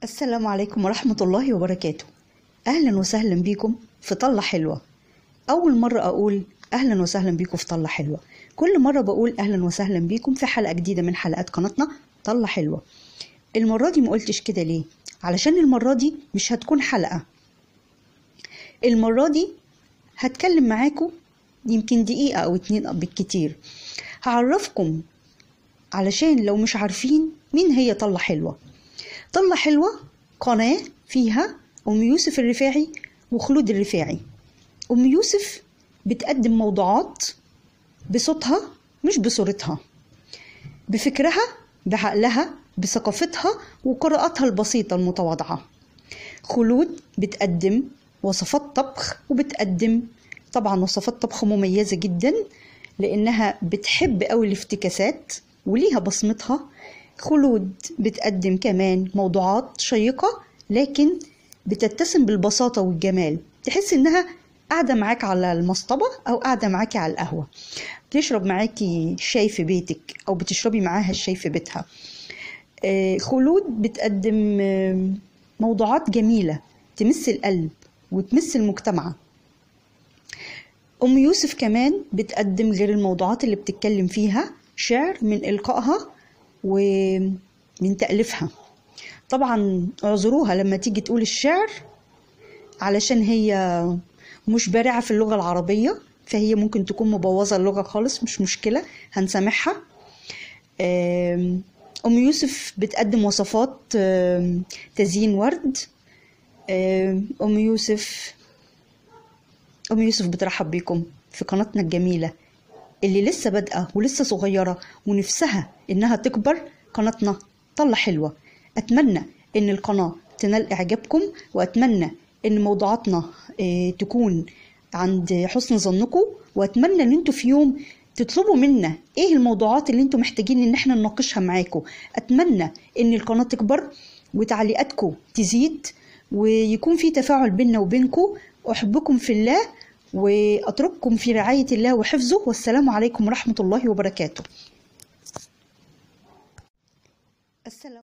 السلام عليكم ورحمة الله وبركاته أهلا وسهلا بيكم في طلة حلوة أول مرة أقول أهلا وسهلا بيكم في طلة حلوة كل مرة بقول أهلا وسهلا بيكم في حلقة جديدة من حلقات قناتنا طلة حلوة المرة دي ما قلتش كده ليه علشان المرة دي مش هتكون حلقة المرة دي هتكلم معاكم يمكن دقيقة أو اتنين بالكتير هعرفكم علشان لو مش عارفين مين هي طلة حلوة طلة حلوة قناة فيها أم يوسف الرفاعي وخلود الرفاعي أم يوسف بتقدم موضوعات بصوتها مش بصورتها بفكرها بعقلها بثقافتها وقراءاتها البسيطة المتواضعة خلود بتقدم وصفات طبخ وبتقدم طبعا وصفات طبخ مميزة جدا لأنها بتحب أوي الافتكاسات وليها بصمتها خلود بتقدم كمان موضوعات شيقة لكن بتتسم بالبساطة والجمال تحس إنها قاعدة معاك على المصطبة أو قاعدة معاكي على القهوة بتشرب معاكي شاي في بيتك أو بتشربي معاها الشاي في بيتها آه، خلود بتقدم آه، موضوعات جميلة تمس القلب وتمس المجتمع أم يوسف كمان بتقدم غير الموضوعات اللي بتتكلم فيها شعر من إلقائها ومن تأليفها طبعا اعذروها لما تيجي تقول الشعر علشان هي مش بارعة في اللغة العربية فهي ممكن تكون مبوظة اللغة خالص مش مشكلة هنسامحها آم، أم يوسف بتقدم وصفات آم، تزيين ورد آم، أم يوسف أم يوسف بترحب بيكم في قناتنا الجميلة اللي لسه بادئة ولسه صغيرة ونفسها إنها تكبر قناتنا طلة حلوة أتمنى إن القناة تنال إعجابكم وأتمنى إن موضوعاتنا آه، تكون عند حسن ظنكم وأتمنى إن انتوا في يوم تطلبوا منا ايه الموضوعات اللي انتوا محتاجين ان احنا نناقشها معاكم اتمنى ان القناه تكبر وتعليقاتكم تزيد ويكون في تفاعل بيننا وبينكم احبكم في الله واترككم في رعايه الله وحفظه والسلام عليكم ورحمه الله وبركاته السلام